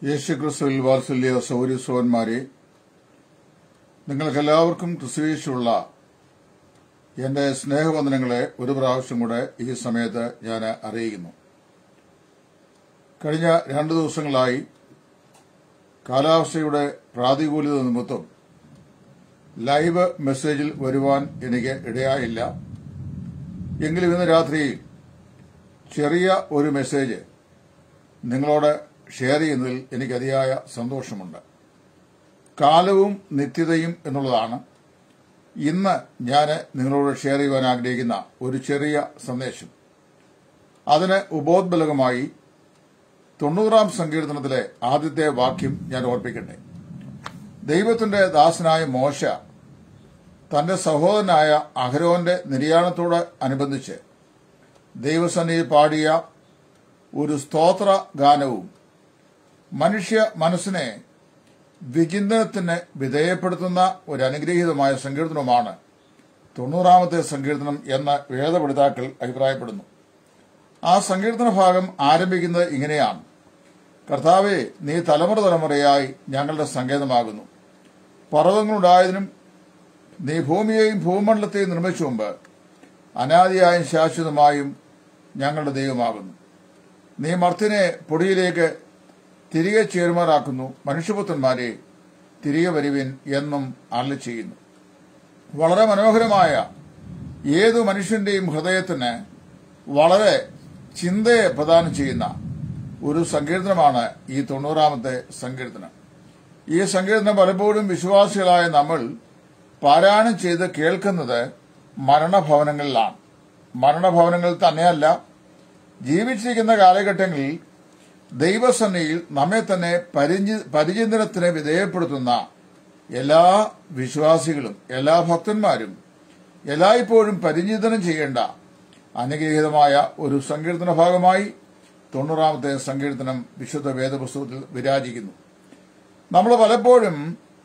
യേശുക്രിസ്തുവിൽ വാത്സല്യ സൗര്യസോന്മാരെ നിങ്ങൾക്കെല്ലാവർക്കും ക്രിസ്തുവേശുള്ള എന്റെ സ്നേഹവന്ദനങ്ങളെ ഒരു പ്രാവശ്യം കൂടെ ഈ സമയത്ത് ഞാൻ അറിയിക്കുന്നു കഴിഞ്ഞ രണ്ടു ദിവസങ്ങളായി കാലാവസ്ഥയുടെ പ്രാതികൂല്യത നിമിത്തം ലൈവ് മെസ്സേജിൽ വരുവാൻ എനിക്ക് ഇടയായില്ല എങ്കിലും ഇന്ന് രാത്രി ചെറിയ ഒരു മെസ്സേജ് നിങ്ങളോട് ഷെയർ ചെയ്യുന്നതിൽ എനിക്ക് അതിയായ സന്തോഷമുണ്ട് കാലവും നിത്യതയും എന്നുള്ളതാണ് ഇന്ന് ഞാൻ നിങ്ങളോട് ഷെയർ ചെയ്യുവാൻ ആഗ്രഹിക്കുന്ന ഒരു ചെറിയ സന്ദേശം അതിന് ഉപോദ്ബലകമായി തൊണ്ണൂറാം സങ്കീർത്തനത്തിലെ ആദ്യത്തെ വാക്യം ഞാൻ ഓർപ്പിക്കട്ടെ ദൈവത്തിന്റെ ദാസനായ മോശ തന്റെ സഹോദരനായ അഹരോന്റെ നിര്യാണത്തോട് അനുബന്ധിച്ച് ദൈവസന്നിധി പാടിയ ഒരു സ്തോത്ര ഗാനവും മനുഷ്യ മനസ്സിനെ വിചിന്തനത്തിന് വിധേയപ്പെടുത്തുന്ന ഒരു അനുഗ്രഹീതമായ സങ്കീർത്തനവുമാണ് തൊണ്ണൂറാമത്തെ സങ്കീർത്തനം എന്ന് വേദപഠിതാക്കൾ അഭിപ്രായപ്പെടുന്നു ആ സങ്കീർത്തന ഭാഗം ആരംഭിക്കുന്നത് ഇങ്ങനെയാണ് കർത്താവെ നീ തലമുറ തലമുറയായി ഞങ്ങളുടെ സങ്കേതമാകുന്നു പർവ്വതങ്ങളുണ്ടായതിനും നീ ഭൂമിയെയും ഭൂമണ്ഡലത്തെയും നിർമ്മിച്ചു മുമ്പ് അനാദിയായും ശാശ്വതമായും ഞങ്ങളുടെ ദൈവമാകുന്നു നീ മർത്തിനെ പൊടിയിലേക്ക് തിരികെ ചേരുമാറാക്കുന്നു മനുഷ്യപുത്രന്മാരെ തിരികെ വരുവിൻ എന്നും അരളി ചെയ്യുന്നു വളരെ മനോഹരമായ ഏതു മനുഷ്യന്റെയും ഹൃദയത്തിന് വളരെ ചിന്തയെ പ്രദാനം ചെയ്യുന്ന ഒരു സങ്കീർത്തനമാണ് ഈ തൊണ്ണൂറാമത്തെ സങ്കീർത്തനം ഈ സങ്കീർത്തനം പലപ്പോഴും വിശ്വാസികളായ നമ്മൾ പാരായണം ചെയ്ത് കേൾക്കുന്നത് മരണഭവനങ്ങളിലാണ് മരണഭവനങ്ങളിൽ തന്നെയല്ല ജീവിച്ചിരിക്കുന്ന കാലഘട്ടങ്ങളിൽ ദൈവസന്നയിൽ നമ്മെ തന്നെ പരിചിന്തനത്തിന് വിധേയപ്പെടുത്തുന്ന എല്ലാ വിശ്വാസികളും എല്ലാ ഭക്തന്മാരും എല്ലായ്പ്പോഴും പരിചിന്തനം ചെയ്യേണ്ട അനുഗ്രഹീതമായ ഒരു സങ്കീർത്തന ഭാഗമായി തൊണ്ണൂറാമത്തെ സങ്കീർത്തനം വിശുദ്ധ വേദപുസ്തകത്തിൽ വിരാജിക്കുന്നു നമ്മൾ പലപ്പോഴും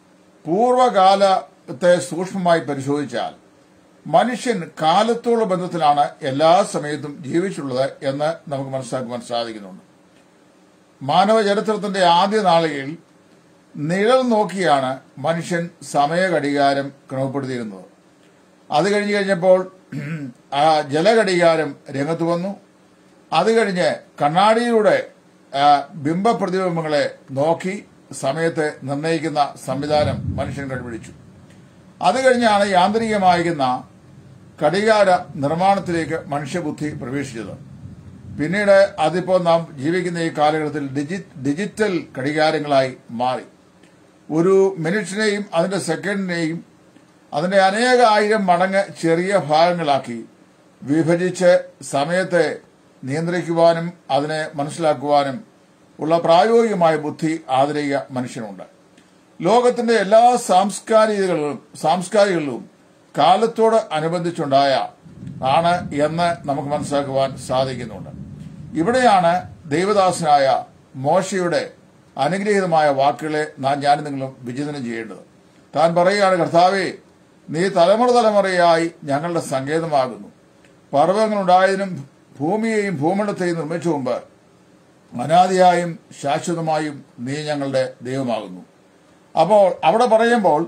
പൂർവകാലത്തെ സൂക്ഷ്മമായി പരിശോധിച്ചാൽ മനുഷ്യൻ കാലത്തോളം ബന്ധത്തിലാണ് എല്ലാ സമയത്തും ജീവിച്ചിട്ടുള്ളത് എന്ന് നമുക്ക് മനസ്സിലാക്കുവാൻ സാധിക്കുന്നുണ്ട് മാനവ ചരിത്രത്തിന്റെ ആദ്യ നാളുകളിൽ നിഴൽ നോക്കിയാണ് മനുഷ്യൻ സമയഘടികാരം ക്രമപ്പെടുത്തിയിരുന്നത് അത് കഴിഞ്ഞു കഴിഞ്ഞപ്പോൾ ആ ജലഘടികാരം രംഗത്ത് വന്നു അത് കഴിഞ്ഞ് കണ്ണാടിയിലൂടെ ബിംബപ്രതിബിംബങ്ങളെ നോക്കി സമയത്തെ നിർണ്ണയിക്കുന്ന സംവിധാനം മനുഷ്യൻ കണ്ടുപിടിച്ചു അത് കഴിഞ്ഞാണ് യാന്ത്രികമായിരുന്ന ഘടികാര നിർമ്മാണത്തിലേക്ക് മനുഷ്യബുദ്ധി പ്രവേശിച്ചത് പിന്നീട് അതിപ്പോൾ നാം ജീവിക്കുന്ന ഈ കാലഘട്ടത്തിൽ ഡിജിറ്റൽ ഘടികാരങ്ങളായി മാറി ഒരു മിനിറ്റിനെയും അതിന്റെ സെക്കൻഡിനെയും അതിന്റെ അനേക ആയിരം മടങ്ങ് ചെറിയ ഭാഗങ്ങളാക്കി വിഭജിച്ച് സമയത്തെ നിയന്ത്രിക്കുവാനും അതിനെ മനസ്സിലാക്കുവാനും ഉള്ള പ്രായോഗികമായ ബുദ്ധി ആദരിക മനുഷ്യനുണ്ട് ലോകത്തിന്റെ എല്ലാ സാംസ്കാരികകളും സാംസ്കാരികളിലും കാലത്തോട് അനുബന്ധിച്ചുണ്ടായ ആണ് എന്ന് നമുക്ക് മനസ്സിലാക്കുവാൻ സാധിക്കുന്നുണ്ട് ഇവിടെയാണ് ദൈവദാസനായ മോശയുടെ അനുഗ്രഹീതമായ വാക്കുകളെ നാം ഞാനും നിങ്ങളും വിചിന്തനം ചെയ്യേണ്ടത് താൻ പറയുകയാണ് കർത്താവെ നീ തലമുറ തലമുറയായി ഞങ്ങളുടെ സങ്കേതമാകുന്നു പർവ്വതങ്ങളുണ്ടായതിനും ഭൂമിയെയും ഭൂമണ്ഡലത്തെയും നിർമ്മിച്ചു മുമ്പ് അനാദിയായും ശാശ്വതമായും നീ ഞങ്ങളുടെ ദൈവമാകുന്നു അപ്പോൾ അവിടെ പറയുമ്പോൾ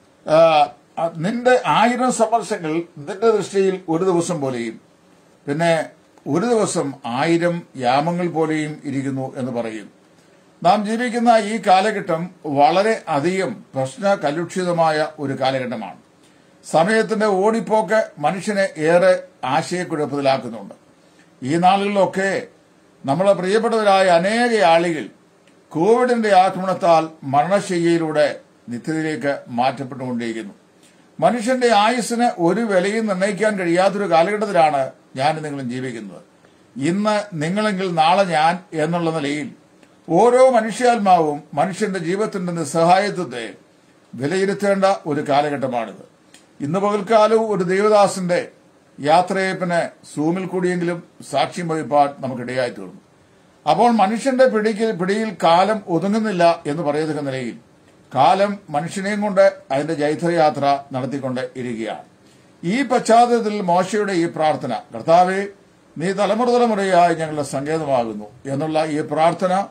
നിന്റെ ആയിരം സമർശങ്ങൾ നിന്റെ ദൃഷ്ടിയിൽ ഒരു ദിവസം പോലെയും പിന്നെ ഒരു ദിവസം ആയിരം യാമങ്ങൾ പോലെയും ഇരിക്കുന്നു എന്ന് പറയും നാം ജീവിക്കുന്ന ഈ കാലഘട്ടം വളരെ അധികം പ്രശ്ന കലുഷിതമായ ഒരു കാലഘട്ടമാണ് സമയത്തിന്റെ ഓടിപ്പോക്ക് മനുഷ്യനെ ഏറെ ആശയക്കുഴപ്പത്തിലാക്കുന്നുണ്ട് ഈ നാളുകളിലൊക്കെ നമ്മളെ പ്രിയപ്പെട്ടവരായ അനേക ആളുകൾ കോവിഡിന്റെ ആക്രമണത്താൽ മരണശയ്യയിലൂടെ നിത്യതയിലേക്ക് മാറ്റപ്പെട്ടുകൊണ്ടിരിക്കുന്നു മനുഷ്യന്റെ ആയുസ്സിന് ഒരു വിലയും നിർണ്ണയിക്കാൻ കഴിയാത്തൊരു കാലഘട്ടത്തിലാണ് ഞാൻ നിങ്ങളും ജീവിക്കുന്നത് ഇന്ന് നിങ്ങളെങ്കിൽ നാളെ ഞാൻ എന്നുള്ള നിലയിൽ ഓരോ മനുഷ്യാത്മാവും മനുഷ്യന്റെ ജീവിതത്തിന്റെ നിസ്സഹായത്വത്തെ വിലയിരുത്തേണ്ട ഒരു കാലഘട്ടമാണിത് ഇന്ന് പകൽക്കാലവും ഒരു ദേവദാസന്റെ യാത്രയപ്പിന് സൂമിൽ കൂടിയെങ്കിലും സാക്ഷ്യം വഹിപ്പാൻ നമുക്കിടയായി തീർന്നു അപ്പോൾ മനുഷ്യന്റെ പിടിക്ക് പിടിയിൽ കാലം ഒതുങ്ങുന്നില്ല എന്ന് പറയത്തക്ക നിലയിൽ കാലം മനുഷ്യനെയും കൊണ്ട് അതിന്റെ ജൈത്രയാത്ര നടത്തിക്കൊണ്ട് ഇരിക്കുകയാണ് ഈ പശ്ചാത്തലത്തിൽ മോശയുടെ ഈ പ്രാർത്ഥന കർത്താവെ നീ തലമുറ തലമുറയായി ഞങ്ങളുടെ സങ്കേതമാകുന്നു എന്നുള്ള ഈ പ്രാർത്ഥന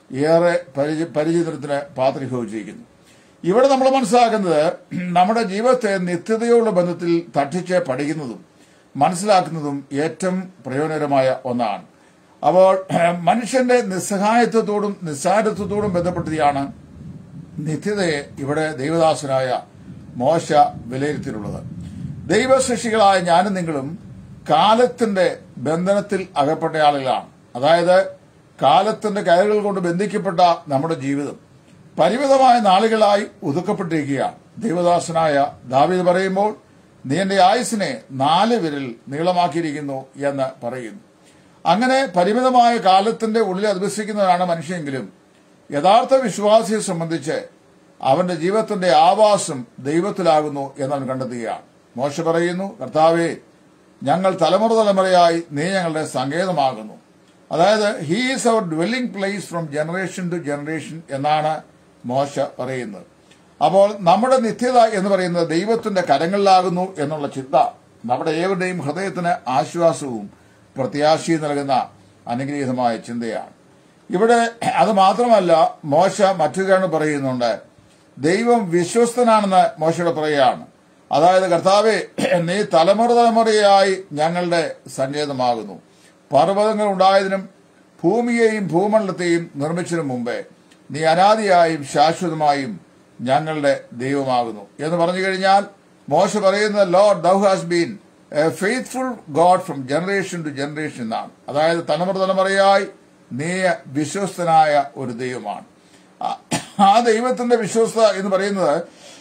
ഏറെ പരിച- പരിചിതത്തിന് പാത്രീഭവിച്ചിരിക്കുന്നു ഇവിടെ നമ്മൾ മനസ്സിലാക്കുന്നത് നമ്മുടെ ജീവിതത്തെ നിത്യതയുള്ള ബന്ധത്തിൽ തട്ടിച്ച് പഠിക്കുന്നതും മനസ്സിലാക്കുന്നതും ഏറ്റവും പ്രയോജനകരമായ ഒന്നാണ് അപ്പോൾ മനുഷ്യന്റെ നിസ്സഹായത്വത്തോടും നിസ്സാരത്വത്തോടും ബന്ധപ്പെടുത്തിയാണ് നിത്യതയെ ഇവിടെ ദൈവദാസനായ മോശ വിലയിരുത്തിയിട്ടുള്ളത് ദൈവസൃഷ്ടികളായ ഞാനും നിങ്ങളും കാലത്തിന്റെ ബന്ധനത്തിൽ അകപ്പെട്ട ആളുകളാണ് അതായത് കാലത്തിന്റെ കയറുകൾ കൊണ്ട് ബന്ധിക്കപ്പെട്ട നമ്മുടെ ജീവിതം പരിമിതമായ നാളുകളായി ഒതുക്കപ്പെട്ടിരിക്കുകയാണ് ദൈവദാസനായ ദാവീദ് പറയുമ്പോൾ നീ എന്റെ ആയുസിനെ നാല് വിരൽ നീളമാക്കിയിരിക്കുന്നു എന്ന് പറയുന്നു അങ്ങനെ പരിമിതമായ കാലത്തിന്റെ ഉള്ളിൽ അധിവസിക്കുന്നതാണ് മനുഷ്യയെങ്കിലും യഥാർത്ഥ വിശ്വാസിയെ സംബന്ധിച്ച് അവന്റെ ജീവിതത്തിന്റെ ആവാസം ദൈവത്തിലാകുന്നു എന്നവൻ കണ്ടെത്തുകയാണ് മോശ പറയുന്നു കർത്താവെ ഞങ്ങൾ തലമുറ തലമുറയായി നീ ഞങ്ങളുടെ സങ്കേതമാകുന്നു അതായത് he is our dwelling place from generation to generation എന്നാണ് മോശ പറയുന്നത് അപ്പോൾ നമ്മുടെ നിത്യത എന്ന് പറയുന്നത് ദൈവത്തിന്റെ കരങ്ങളിലാകുന്നു എന്നുള്ള ചിന്ത നമ്മുടെ ഏവരുടെയും ഹൃദയത്തിന് ആശ്വാസവും പ്രത്യാശയും നൽകുന്ന അനുഗ്രഹീതമായ ചിന്തയാണ് ഇവിടെ അത് മാത്രമല്ല മോശ മറ്റൊരു കാര്യം പറയുന്നുണ്ട് ദൈവം വിശ്വസ്തനാണെന്ന് മോശയുടെ പറയുകയാണ് അതായത് കർത്താവെ നീ തലമുറ തലമുറയായി ഞങ്ങളുടെ സങ്കേതമാകുന്നു പർവ്വതങ്ങൾ ഉണ്ടായതിനും ഭൂമിയെയും ഭൂമണ്ഡലത്തെയും നിർമ്മിച്ചതിനു മുമ്പേ നീ അനാദിയായും ശാശ്വതമായും ഞങ്ങളുടെ ദൈവമാകുന്നു എന്ന് പറഞ്ഞു കഴിഞ്ഞാൽ മോശ പറയുന്ന lord thou has been a faithful god from generation to generation എന്നാണ് അതായത് തലമുറ തലമുറയായി നീ വിശ്വസ്തനായ ഒരു ദൈവമാണ് ആ- ആ ദൈവത്തിന്റെ വിശ്വസ്ത എന്ന് പറയുന്നത്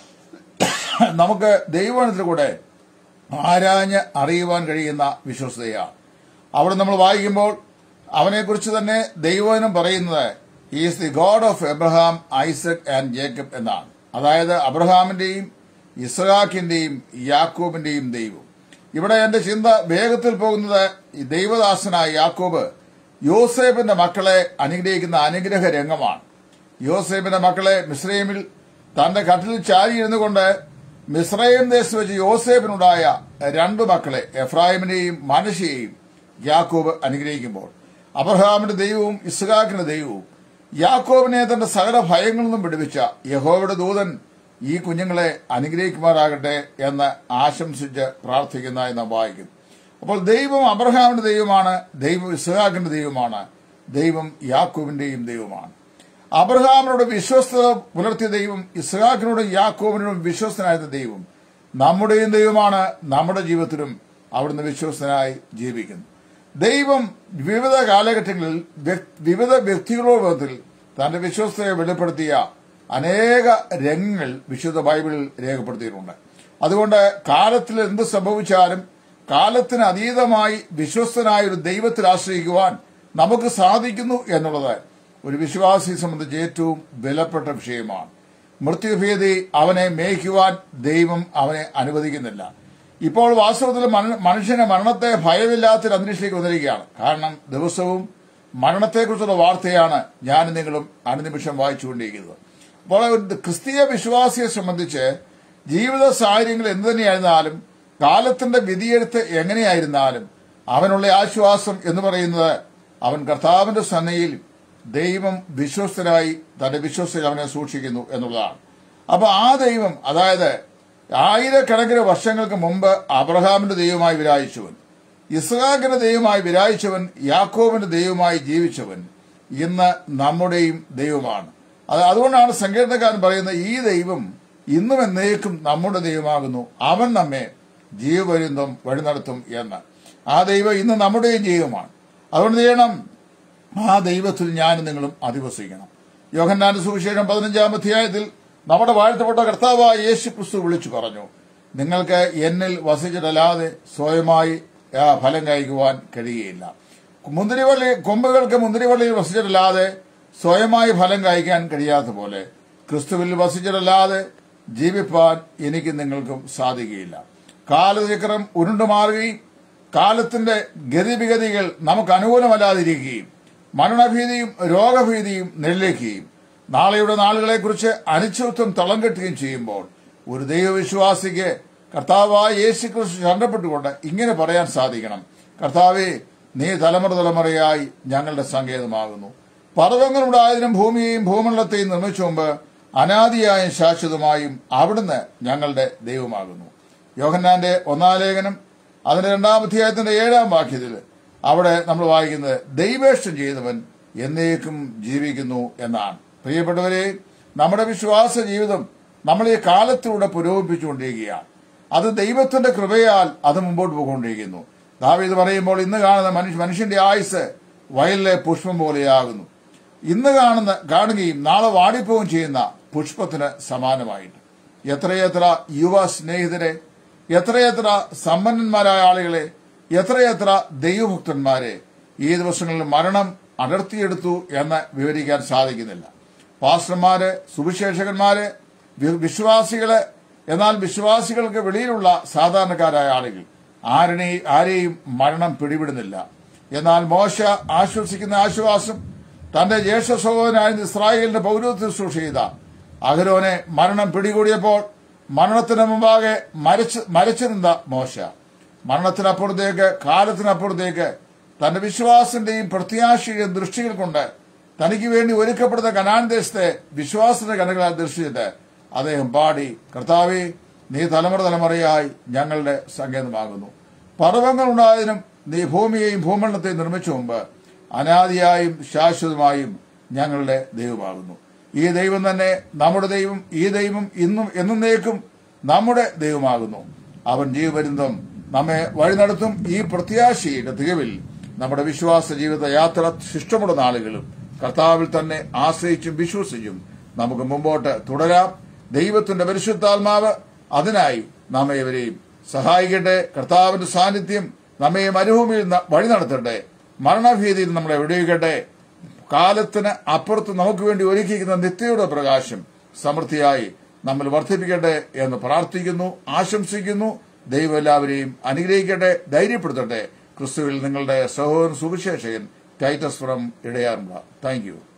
നമുക്ക് ദൈവത്തിൽ കൂടെ ആരാഞ്ഞ് അറിയുവാൻ കഴിയുന്ന വിശ്വസ്തയാണ് അവിടെ നമ്മൾ വായിക്കുമ്പോൾ അവനെക്കുറിച്ച് തന്നെ ദൈവവചനം പറയുന്നത് is the god of Abraham Isaac and Jacob എന്നാണ് അതായത് അബ്രഹാമിന്റെയും ഇസ്ഹാക്കിന്റെയും യാക്കോബിന്റെയും ദൈവം ഇവിടെ എന്റെ ചിന്ത വേഗത്തിൽ പോകുന്നത് ഈ ദൈവദാസനായ യാക്കോബ് യോസേഫിന്റെ മക്കളെ അനുഗ്രഹിക്കുന്ന അനുഗ്രഹ രംഗമാണ് യോസേഫിന്റെ മക്കളെ മിസ്രൈമിൽ തന്റെ കട്ടിൽ ചാരിയിരുന്നു കൊണ്ട് മിസ്രൈം ദേശത്ത് വെച്ച് യോസേഫിനുണ്ടായ രണ്ടു മക്കളെ എഫ്രാഹിമിനെയും മനശയെയും യാക്കോബ് അനുഗ്രഹിക്കുമ്പോൾ അബ്രഹാമിന്റെ ദൈവവും ഇസ്ഹാക്കിന്റെ ദൈവവും യാക്കോബിനെ തന്റെ സകല ഭയങ്ങളിൽ നിന്നും വിടുവിച്ച യഹോവയുടെ ദൂതൻ ഈ കുഞ്ഞുങ്ങളെ അനുഗ്രഹിക്കുമാറാകട്ടെ എന്ന് ആശംസിച്ച് പ്രാർത്ഥിക്കുന്നതായി നാം വായിക്കുന്നു അപ്പോൾ ദൈവം അബ്രഹാമിന്റെ ദൈവമാണ് ദൈവം ഇസ്ഹാക്കിന്റെ ദൈവമാണ് ദൈവം യാക്കോബിന്റെയും ദൈവമാണ് അബ്രഹാമിനോട് വിശ്വസ്തത പുലർത്തിയ ദൈവം ഇസ്ഹാക്കിനോടും യാക്കോബിനോടും വിശ്വസ്തനായിരുന്ന ദൈവം നമ്മുടെയും ദൈവമാണ് നമ്മുടെ ജീവിതത്തിലും അവിടുന്ന് വിശ്വസ്തനായി ജീവിക്കുന്നു ദൈവം വിവിധ കാലഘട്ടങ്ങളിൽ വ്യക്- വിവിധ വ്യക്തികളുടെ ബന്ധത്തിൽ തന്റെ വിശ്വസ്തയെ വെളിപ്പെടുത്തിയ അനേക രംഗങ്ങൾ വിശുദ്ധ ബൈബിളിൽ രേഖപ്പെടുത്തിയിട്ടുണ്ട് അതുകൊണ്ട് കാലത്തിൽ എന്ത് സംഭവിച്ചാലും കാലത്തിന് അതീതമായി വിശ്വസ്തനായ ഒരു ദൈവത്തിൽ ആശ്രയിക്കുവാൻ നമുക്ക് സാധിക്കുന്നു എന്നുള്ളത് ഒരു വിശ്വാസിയെ സംബന്ധിച്ച് ഏറ്റവും വിലപ്പെട്ട വിഷയമാണ് മൃത്യുഭേദി അവനെ മേയ്ക്കുവാൻ ദൈവം അവനെ അനുവദിക്കുന്നില്ല ഇപ്പോൾ വാസ്തവത്തിൽ മന- മനുഷ്യന് മരണത്തെ ഭയമില്ലാത്തൊരു അന്തരീക്ഷത്തിലേക്ക് വന്നിരിക്കുകയാണ് കാരണം ദിവസവും മരണത്തെക്കുറിച്ചുള്ള വാർത്തയാണ് ഞാനും നിങ്ങളും അനുനിമിഷം വായിച്ചുകൊണ്ടിരിക്കുന്നത് അപ്പോൾ ഒരു ക്രിസ്തീയ വിശ്വാസിയെ സംബന്ധിച്ച് ജീവിത സാഹചര്യങ്ങൾ എന്തു തന്നെയായിരുന്നാലും കാലത്തിന്റെ വിധിയെഴുത്ത് എങ്ങനെയായിരുന്നാലും അവനുള്ള ആശ്വാസം എന്ന് പറയുന്നത് അവൻ കർത്താവിന്റെ സന്നയിൽ ദൈവം വിശ്വസ്തരായി തന്റെ വിശ്വസ്തയിൽ അവനെ സൂക്ഷിക്കുന്നു എന്നുള്ളതാണ് അപ്പൊ ആ ദൈവം അതായത് ആയിരക്കണക്കിന് വർഷങ്ങൾക്ക് മുമ്പ് അബ്രഹാമിന്റെ ദൈവമായി വിരാജിച്ചവൻ ഇസ്ഹാക്കിന്റെ ദൈവമായി വിരാജിച്ചവൻ യാക്കോബിന്റെ ദൈവമായി ജീവിച്ചവൻ ഇന്ന് നമ്മുടെയും ദൈവമാണ് അത് അതുകൊണ്ടാണ് സങ്കീർത്തനക്കാരൻ പറയുന്നത് ഈ ദൈവം ഇന്നും എന്നേക്കും നമ്മുടെ ദൈവമാകുന്നു അവൻ നമ്മെ ജീവപര്യന്തം വഴി നടത്തും എന്ന് ആ ദൈവം ഇന്ന് നമ്മുടെയും ദൈവമാണ് അതുകൊണ്ട് ചെയ്യണം ആ ദൈവത്തിൽ ഞാനും നിങ്ങളും അധിവസിക്കണം യോഹന്നാന്റെ സുവിശേഷം പതിനഞ്ചാം അധ്യായത്തിൽ നമ്മുടെ വാഴ്ത്തപ്പെട്ട കർത്താവായ യേശു ക്രിസ്തു വിളിച്ചു പറഞ്ഞു നിങ്ങൾക്ക് എന്നിൽ വസിച്ചിട്ടല്ലാതെ സ്വയമായി ആ, ഫലം കഴിക്കുവാൻ കഴിയുകയില്ല മുന്തിരിവള്ളി കൊമ്പുകൾക്ക് മുന്തിരിവള്ളിയിൽ വസിച്ചിട്ടല്ലാതെ സ്വയമായി ഫലം കഴിക്കാൻ കഴിയാത്ത പോലെ ക്രിസ്തുവിൽ വസിച്ചിട്ടല്ലാതെ ജീവിപ്പാൻ എനിക്ക് നിങ്ങൾക്കും സാധിക്കുകയില്ല കാലചക്രം ഉരുണ്ടുമാറുകയും കാലത്തിന്റെ ഗതിവിഗതികൾ നമുക്ക് അനുകൂലമല്ലാതിരിക്കുകയും മരണഭീതിയും രോഗഭീതിയും നെല്ലിക്കുകയും നാളെയുടെ നാളുകളെക്കുറിച്ച് അനിശ്ചിത്വം തളം കെട്ടുകയും ചെയ്യുമ്പോൾ ഒരു ദൈവവിശ്വാസിക്ക് കർത്താവായ യേശു ക്രിസ്തു ശരണപ്പെട്ടുകൊണ്ട് ഇങ്ങനെ പറയാൻ സാധിക്കണം കർത്താവെ നീ തലമുറ തലമുറയായി ഞങ്ങളുടെ സങ്കേതമാകുന്നു പർവ്വങ്ങളുണ്ടായതിനും ഭൂമിയെയും ഭൂമണ്ഡലത്തെയും നിർമ്മിച്ചു മുമ്പ് അനാദിയായും ശാശ്വതമായും അവിടുന്ന് ഞങ്ങളുടെ ദൈവമാകുന്നു യോഹന്നാന്റെ ഒന്നാം ലേഖനം അതിന്റെ രണ്ടാം അധ്യായത്തിന്റെ ഏഴാം വാക്യത്തിൽ അവിടെ നമ്മൾ വായിക്കുന്നത് ദൈവേഷ്ടം ചെയ്തവൻ എന്നേക്കും ജീവിക്കുന്നു എന്നാണ് പ്രിയപ്പെട്ടവരെ നമ്മുടെ വിശ്വാസ ജീവിതം നമ്മൾ ഈ കാലത്തിലൂടെ പുരോഗമിപ്പിച്ചുകൊണ്ടിരിക്കുകയാണ് അത് ദൈവത്തിന്റെ കൃപയാൽ അത് മുമ്പോട്ട് പോയിക്കൊണ്ടിരിക്കുന്നു ദാവീദ് പറയുമ്പോൾ ഇന്ന് കാണുന്ന മനുഷ്യ മനുഷ്യന്റെ ആയുസ് വയലിലെ പുഷ്പം പോലെയാകുന്നു ഇന്ന് കാണുന്ന കാണുകയും നാളെ വാടിപ്പോവുകയും ചെയ്യുന്ന പുഷ്പത്തിന് സമാനമായിട്ട് എത്രയെത്ര യുവ സ്നേഹിതരെ എത്രയെത്ര സമ്പന്നന്മാരായ ആളുകളെ എത്രയെത്ര ദൈവഭക്തന്മാരെ ഈ ദിവസങ്ങളിൽ മരണം അടർത്തിയെടുത്തു എന്ന് വിവരിക്കാൻ സാധിക്കുന്നില്ല പാസ്റ്റർമാര് സുവിശേഷകന്മാര് വി- വിശ്വാസികള് എന്നാൽ വിശ്വാസികൾക്ക് വെളിയിലുള്ള സാധാരണക്കാരായ ആളുകൾ ആരുടെ ആരെയും മരണം പിടിവിടുന്നില്ല എന്നാൽ മോശ ആശ്വസിക്കുന്ന ആശ്വാസം തന്റെ ജ്യേഷ്ഠ സഹോദരനായ ഇസ്രായേലിന്റെ പൗരത്വ ശുശ്രൂഷ ചെയ്ത അഹരോനെ മരണം പിടികൂടിയപ്പോൾ മരണത്തിന് മുമ്പാകെ മരിച്ചു മരിച്ചു നിന്ന മോശ മരണത്തിനപ്പുറത്തേക്ക് കാലത്തിനപ്പുറത്തേക്ക് തന്റെ വിശ്വാസന്റെയും പ്രത്യാശയുടെയും ദൃഷ്ടികൾ കൊണ്ട് തനിക്ക് വേണ്ടി ഒരുക്കപ്പെടുന്ന കനാൻ ദേശത്തെ വിശ്വാസത്തിന്റെ കനകളാൽ ദർശിച്ചിട്ട് അദ്ദേഹം പാടി കർത്താവെ നീ തലമുറ തലമുറയായി ഞങ്ങളുടെ സങ്കേതമാകുന്നു പർവ്വങ്ങളുണ്ടായതിനും നീ ഭൂമിയെയും ഭൂമണ്ഡലത്തെയും നിർമ്മിച്ചു മുമ്പ് അനാദിയായും ശാശ്വതമായും ഞങ്ങളുടെ ദൈവമാകുന്നു ഈ ദൈവം തന്നെ നമ്മുടെ ദൈവം ഈ ദൈവം ഇന്നും എന്നേക്കും നമ്മുടെ ദൈവമാകുന്നു അവൻ ജീവപര്യന്തം നമ്മെ വഴി നടത്തും ഈ പ്രത്യാശയുടെ തികവിൽ നമ്മുടെ വിശ്വാസ ജീവിത യാത്ര ശിഷ്ടമുള്ള നാളുകളും കർത്താവിൽ തന്നെ ആശ്രയിച്ചും വിശ്വസിച്ചും നമുക്ക് മുമ്പോട്ട് തുടരാം ദൈവത്തിന്റെ പരിശുദ്ധാത്മാവ് അതിനായി നമ്മെ ഇവരെയും സഹായിക്കട്ടെ കർത്താവിന്റെ സാന്നിധ്യം നമ്മെ മരുഭൂമിയിൽ ന- വഴി നടത്തട്ടെ മരണഭീതിയിൽ നമ്മളെ വിടുവിക്കട്ടെ കാലത്തിന് അപ്പുറത്ത് നമുക്ക് വേണ്ടി ഒരുക്കിയിരിക്കുന്ന നിത്യയുടെ പ്രകാശം സമൃദ്ധിയായി നമ്മൾ വർദ്ധിപ്പിക്കട്ടെ എന്ന് പ്രാർത്ഥിക്കുന്നു ആശംസിക്കുന്നു ദൈവം എല്ലാവരെയും അനുഗ്രഹിക്കട്ടെ ധൈര്യപ്പെടുത്തട്ടെ ക്രിസ്തുവിൽ നിങ്ങളുടെ സഹോദരൻ സുവിശേഷകൻ ടൈറ്റസ് ഫ്രം ഇടയാറുമുള്ള താങ്ക് യു